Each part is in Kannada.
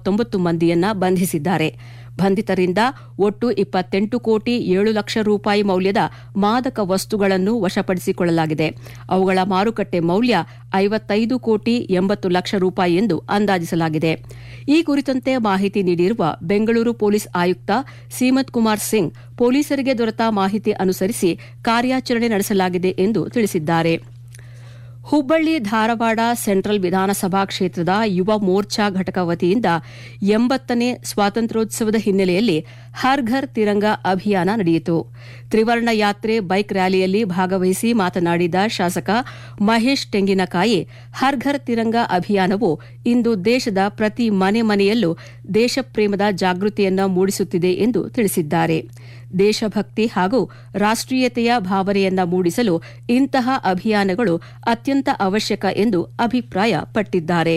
ಮೂವತ್ತೊಂಬತ್ತು ಮಂದಿಯನ್ನ ಬಂಧಿಸಿದ್ದಾರೆ ಬಂಧಿತರಿಂದ ಒಟ್ಟು ಇಪ್ಪತ್ತೆಂಟು ಕೋಟಿ ಏಳು ಲಕ್ಷ ರೂಪಾಯಿ ಮೌಲ್ಯದ ಮಾದಕ ವಸ್ತುಗಳನ್ನು ವಶಪಡಿಸಿಕೊಳ್ಳಲಾಗಿದೆ ಅವುಗಳ ಮಾರುಕಟ್ಟೆ ಮೌಲ್ಯ ಐವತ್ತೈದು ಕೋಟಿ ಎಂಬತ್ತು ಲಕ್ಷ ರೂಪಾಯಿ ಎಂದು ಅಂದಾಜಿಸಲಾಗಿದೆ ಈ ಕುರಿತಂತೆ ಮಾಹಿತಿ ನೀಡಿರುವ ಬೆಂಗಳೂರು ಪೊಲೀಸ್ ಆಯುಕ್ತ ಸೀಮತ್ ಕುಮಾರ್ ಸಿಂಗ್ ಪೊಲೀಸರಿಗೆ ದೊರೆತ ಮಾಹಿತಿ ಅನುಸರಿಸಿ ಕಾರ್ಯಾಚರಣೆ ನಡೆಸಲಾಗಿದೆ ಎಂದು ತಿಳಿಸಿದ್ದಾರೆ ಹುಬ್ಬಳ್ಳಿ ಧಾರವಾಡ ಸೆಂಟ್ರಲ್ ವಿಧಾನಸಭಾ ಕ್ಷೇತ್ರದ ಯುವ ಮೋರ್ಚಾ ಘಟಕ ವತಿಯಿಂದ ಎಂಬತ್ತನೇ ಸ್ವಾತಂತ್ರ್ಯೋತ್ಸವದ ಹಿನ್ನೆಲೆಯಲ್ಲಿ ಹರ್ ಘರ್ ತಿರಂಗ ಅಭಿಯಾನ ನಡೆಯಿತು ತ್ರಿವರ್ಣ ಯಾತ್ರೆ ಬೈಕ್ ರ್ಯಾಲಿಯಲ್ಲಿ ಭಾಗವಹಿಸಿ ಮಾತನಾಡಿದ ಶಾಸಕ ಮಹೇಶ್ ತೆಂಗಿನಕಾಯಿ ಹರ್ ಘರ್ ತಿರಂಗ ಅಭಿಯಾನವು ಇಂದು ದೇಶದ ಪ್ರತಿ ಮನೆ ಮನೆಯಲ್ಲೂ ದೇಶಪ್ರೇಮದ ಜಾಗೃತಿಯನ್ನ ಮೂಡಿಸುತ್ತಿದೆ ಎಂದು ತಿಳಿಸಿದ್ದಾರೆ ದೇಶಭಕ್ತಿ ಹಾಗೂ ರಾಷ್ಟೀಯತೆಯ ಭಾವನೆಯನ್ನ ಮೂಡಿಸಲು ಇಂತಹ ಅಭಿಯಾನಗಳು ಅತ್ಯಂತ ಅವಶ್ಯಕ ಎಂದು ಅಭಿಪ್ರಾಯಪಟ್ಟಿದ್ದಾರೆ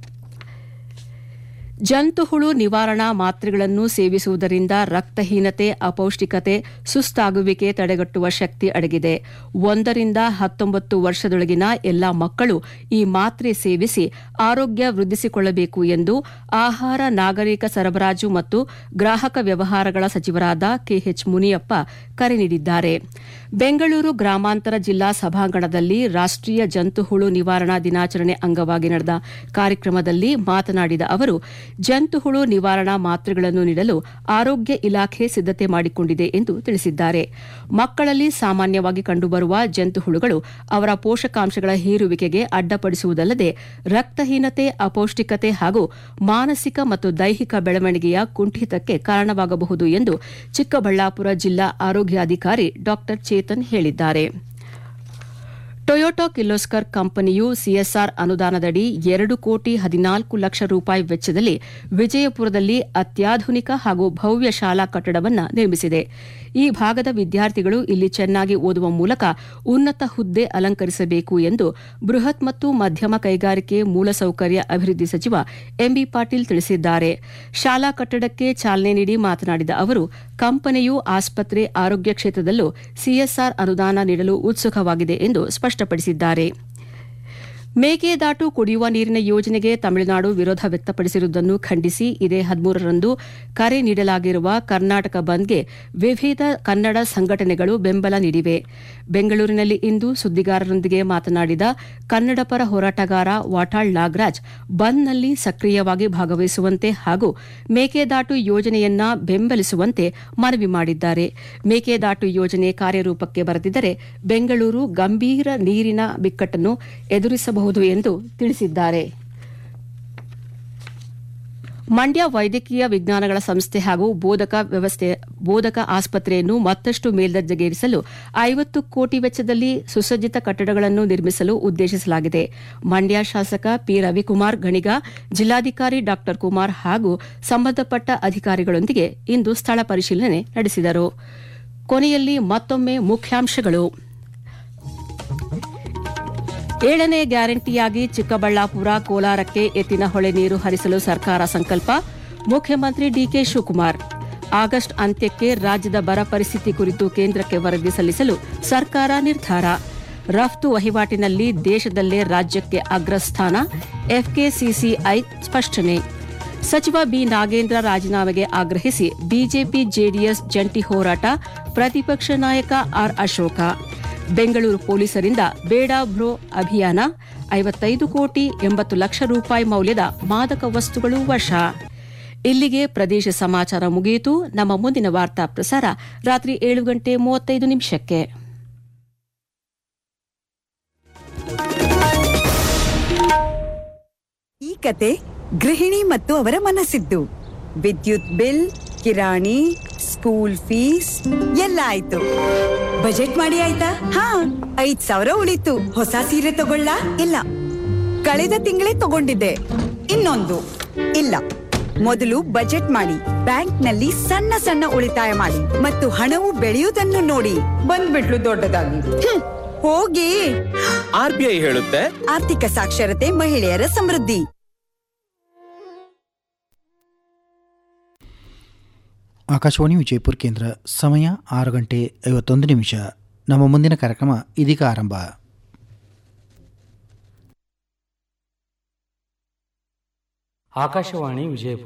ಜಂತುಹುಳು ನಿವಾರಣಾ ಮಾತ್ರೆಗಳನ್ನು ಸೇವಿಸುವುದರಿಂದ ರಕ್ತಹೀನತೆ ಅಪೌಷ್ಟಿಕತೆ ಸುಸ್ತಾಗುವಿಕೆ ತಡೆಗಟ್ಟುವ ಶಕ್ತಿ ಅಡಗಿದೆ ಒಂದರಿಂದ ಹತ್ತೊಂಬತ್ತು ವರ್ಷದೊಳಗಿನ ಎಲ್ಲಾ ಮಕ್ಕಳು ಈ ಮಾತ್ರೆ ಸೇವಿಸಿ ಆರೋಗ್ಯ ವೃದ್ಧಿಸಿಕೊಳ್ಳಬೇಕು ಎಂದು ಆಹಾರ ನಾಗರಿಕ ಸರಬರಾಜು ಮತ್ತು ಗ್ರಾಹಕ ವ್ಯವಹಾರಗಳ ಸಚಿವರಾದ ಕೆಎಚ್ ಮುನಿಯಪ್ಪ ಕರೆ ನೀಡಿದ್ದಾರೆ ಬೆಂಗಳೂರು ಗ್ರಾಮಾಂತರ ಜಿಲ್ಲಾ ಸಭಾಂಗಣದಲ್ಲಿ ರಾಷ್ಟೀಯ ಜಂತುಹುಳು ನಿವಾರಣಾ ದಿನಾಚರಣೆ ಅಂಗವಾಗಿ ನಡೆದ ಕಾರ್ಯಕ್ರಮದಲ್ಲಿ ಮಾತನಾಡಿದ ಅವರು ಜಂತುಹುಳು ನಿವಾರಣಾ ಮಾತ್ರೆಗಳನ್ನು ನೀಡಲು ಆರೋಗ್ಯ ಇಲಾಖೆ ಸಿದ್ದತೆ ಮಾಡಿಕೊಂಡಿದೆ ಎಂದು ತಿಳಿಸಿದ್ದಾರೆ ಮಕ್ಕಳಲ್ಲಿ ಸಾಮಾನ್ಯವಾಗಿ ಕಂಡುಬರುವ ಜಂತುಹುಳುಗಳು ಅವರ ಪೋಷಕಾಂಶಗಳ ಹೀರುವಿಕೆಗೆ ಅಡ್ಡಪಡಿಸುವುದಲ್ಲದೆ ರಕ್ತಹೀನತೆ ಅಪೌಷ್ಟಿಕತೆ ಹಾಗೂ ಮಾನಸಿಕ ಮತ್ತು ದೈಹಿಕ ಬೆಳವಣಿಗೆಯ ಕುಂಠಿತಕ್ಕೆ ಕಾರಣವಾಗಬಹುದು ಎಂದು ಚಿಕ್ಕಬಳ್ಳಾಪುರ ಜಿಲ್ಲಾ ಆರೋಗ್ಯಾಧಿಕಾರಿ ಡಾ ಚೇತನ್ ಹೇಳಿದ್ದಾರೆ ಟೊಯೋಟಾ ಕಿರ್ಲೋಸ್ಕರ್ ಕಂಪನಿಯು ಸಿಎಸ್ಆರ್ ಅನುದಾನದಡಿ ಎರಡು ಕೋಟಿ ಹದಿನಾಲ್ಕು ಲಕ್ಷ ರೂಪಾಯಿ ವೆಚ್ಚದಲ್ಲಿ ವಿಜಯಪುರದಲ್ಲಿ ಅತ್ಯಾಧುನಿಕ ಹಾಗೂ ಭವ್ಯ ಶಾಲಾ ಕಟ್ಟಡವನ್ನು ನಿರ್ಮಿಸಿದೆ ಈ ಭಾಗದ ವಿದ್ಯಾರ್ಥಿಗಳು ಇಲ್ಲಿ ಚೆನ್ನಾಗಿ ಓದುವ ಮೂಲಕ ಉನ್ನತ ಹುದ್ದೆ ಅಲಂಕರಿಸಬೇಕು ಎಂದು ಬೃಹತ್ ಮತ್ತು ಮಧ್ಯಮ ಕೈಗಾರಿಕೆ ಮೂಲಸೌಕರ್ಯ ಅಭಿವೃದ್ಧಿ ಸಚಿವ ಎಂಬಿ ಪಾಟೀಲ್ ತಿಳಿಸಿದ್ದಾರೆ ಶಾಲಾ ಕಟ್ಟಡಕ್ಕೆ ಚಾಲನೆ ನೀಡಿ ಮಾತನಾಡಿದ ಅವರು ಕಂಪನಿಯು ಆಸ್ಪತ್ರೆ ಆರೋಗ್ಯ ಕ್ಷೇತ್ರದಲ್ಲೂ ಸಿಎಸ್ಆರ್ ಅನುದಾನ ನೀಡಲು ಉತ್ಸುಕವಾಗಿದೆ ಎಂದು ಸ್ಪಷ್ಟಪಡಿಸಿದ್ದಾರೆ ಮೇಕೆದಾಟು ಕುಡಿಯುವ ನೀರಿನ ಯೋಜನೆಗೆ ತಮಿಳುನಾಡು ವಿರೋಧ ವ್ಯಕ್ತಪಡಿಸಿರುವುದನ್ನು ಖಂಡಿಸಿ ಇದೇ ಹದಿಮೂರರಂದು ಕರೆ ನೀಡಲಾಗಿರುವ ಕರ್ನಾಟಕ ಬಂದ್ಗೆ ವಿವಿಧ ಕನ್ನಡ ಸಂಘಟನೆಗಳು ಬೆಂಬಲ ನೀಡಿವೆ ಬೆಂಗಳೂರಿನಲ್ಲಿ ಇಂದು ಸುದ್ದಿಗಾರರೊಂದಿಗೆ ಮಾತನಾಡಿದ ಕನ್ನಡ ಪರ ಹೋರಾಟಗಾರ ವಾಟಾಳ್ ನಾಗರಾಜ್ ಬಂದ್ನಲ್ಲಿ ಸಕ್ರಿಯವಾಗಿ ಭಾಗವಹಿಸುವಂತೆ ಹಾಗೂ ಮೇಕೆದಾಟು ಯೋಜನೆಯನ್ನ ಬೆಂಬಲಿಸುವಂತೆ ಮನವಿ ಮಾಡಿದ್ದಾರೆ ಮೇಕೆದಾಟು ಯೋಜನೆ ಕಾರ್ಯರೂಪಕ್ಕೆ ಬರದಿದ್ದರೆ ಬೆಂಗಳೂರು ಗಂಭೀರ ನೀರಿನ ಬಿಕ್ಕಟ್ಟನ್ನು ಎದುರಿಸಬಹುದು ಎಂದು ತಿಳಿಸಿದ್ದಾರೆ ಮಂಡ್ಯ ವೈದ್ಯಕೀಯ ವಿಜ್ಞಾನಗಳ ಸಂಸ್ಥೆ ಹಾಗೂ ಬೋಧಕ ವ್ಯವಸ್ಥೆ ಬೋಧಕ ಆಸ್ಪತ್ರೆಯನ್ನು ಮತ್ತಷ್ಟು ಮೇಲ್ದರ್ಜೆಗೇರಿಸಲು ಐವತ್ತು ಕೋಟಿ ವೆಚ್ಚದಲ್ಲಿ ಸುಸಜ್ಜಿತ ಕಟ್ಟಡಗಳನ್ನು ನಿರ್ಮಿಸಲು ಉದ್ದೇಶಿಸಲಾಗಿದೆ ಮಂಡ್ಯ ಶಾಸಕ ಪಿ ರವಿಕುಮಾರ್ ಗಣಿಗ ಜಿಲ್ಲಾಧಿಕಾರಿ ಡಾ ಕುಮಾರ್ ಹಾಗೂ ಸಂಬಂಧಪಟ್ಟ ಅಧಿಕಾರಿಗಳೊಂದಿಗೆ ಇಂದು ಸ್ಥಳ ಪರಿಶೀಲನೆ ನಡೆಸಿದರು ಕೊನೆಯಲ್ಲಿ ಮತ್ತೊಮ್ಮೆ ಮುಖ್ಯಾಂಶಗಳು ಏಳನೇ ಗ್ಯಾರಂಟಿಯಾಗಿ ಚಿಕ್ಕಬಳ್ಳಾಪುರ ಕೋಲಾರಕ್ಕೆ ಎತ್ತಿನ ಹೊಳೆ ನೀರು ಹರಿಸಲು ಸರ್ಕಾರ ಸಂಕಲ್ಪ ಮುಖ್ಯಮಂತ್ರಿ ಡಿಕೆ ಶಿವಕುಮಾರ್ ಆಗಸ್ಟ್ ಅಂತ್ಯಕ್ಕೆ ರಾಜ್ಯದ ಬರ ಪರಿಸ್ಥಿತಿ ಕುರಿತು ಕೇಂದ್ರಕ್ಕೆ ವರದಿ ಸಲ್ಲಿಸಲು ಸರ್ಕಾರ ನಿರ್ಧಾರ ರಫ್ತು ವಹಿವಾಟಿನಲ್ಲಿ ದೇಶದಲ್ಲೇ ರಾಜ್ಯಕ್ಕೆ ಅಗ್ರಸ್ಥಾನ ಎಫ್ಕೆಸಿಸಿಐ ಸ್ಪಷ್ಟನೆ ಸಚಿವ ಬಿ ನಾಗೇಂದ್ರ ರಾಜೀನಾಮೆಗೆ ಆಗ್ರಹಿಸಿ ಬಿಜೆಪಿ ಜೆಡಿಎಸ್ ಜಂಟಿ ಹೋರಾಟ ಪ್ರತಿಪಕ್ಷ ನಾಯಕ ಆರ್ ಅಶೋಕ ಬೆಂಗಳೂರು ಪೊಲೀಸರಿಂದ ಬೇಡ ಬ್ರೋ ಅಭಿಯಾನ ಐವತ್ತೈದು ಕೋಟಿ ಎಂಬತ್ತು ಲಕ್ಷ ರೂಪಾಯಿ ಮೌಲ್ಯದ ಮಾದಕ ವಸ್ತುಗಳು ವಶ ಇಲ್ಲಿಗೆ ಪ್ರದೇಶ ಸಮಾಚಾರ ಮುಗಿಯಿತು ನಮ್ಮ ಮುಂದಿನ ವಾರ್ತಾ ಪ್ರಸಾರ ರಾತ್ರಿ ಏಳು ಗಂಟೆ ಮೂವತ್ತೈದು ನಿಮಿಷಕ್ಕೆ ಈ ಕತೆ ಗೃಹಿಣಿ ಮತ್ತು ಅವರ ಮನಸ್ಸಿದ್ದು ವಿದ್ಯುತ್ ಬಿಲ್ ಕಿರಾಣಿ ಸ್ಕೂಲ್ ಫೀಸ್ ಎಲ್ಲ ಆಯ್ತು ಬಜೆಟ್ ಮಾಡಿ ಆಯ್ತಾ ಹಾ ಐದ್ ಸಾವಿರ ಉಳಿತು ಹೊಸ ಸೀರೆ ತಗೊಳ್ಳ ಇಲ್ಲ ಕಳೆದ ತಿಂಗಳೇ ತಗೊಂಡಿದ್ದೆ ಇನ್ನೊಂದು ಇಲ್ಲ ಮೊದಲು ಬಜೆಟ್ ಮಾಡಿ ಬ್ಯಾಂಕ್ನಲ್ಲಿ ಸಣ್ಣ ಸಣ್ಣ ಉಳಿತಾಯ ಮಾಡಿ ಮತ್ತು ಹಣವು ಬೆಳೆಯುವುದನ್ನು ನೋಡಿ ಬಂದ್ಬಿಟ್ಲು ದೊಡ್ಡದಾಗಿ ಹ್ಮ್, ಹೋಗಿ ಆರ್ ಬಿ ಐ ಹೇಳುತ್ತೆ ಆರ್ಥಿಕ ಸಾಕ್ಷರತೆ ಮಹಿಳೆಯರ ಸಮೃದ್ಧಿ ಆಕಾಶವಾಣಿ ವಿಜಯಪುರ ಕೇಂದ್ರ ಸಮಯ ಆರು ಗಂಟೆ ಐವತ್ತೊಂದು ನಿಮಿಷ ನಮ್ಮ ಮುಂದಿನ ಕಾರ್ಯಕ್ರಮ ಇದೀಗ ಆರಂಭ ಆಕಾಶವಾಣಿ ವಿಜಯಪುರ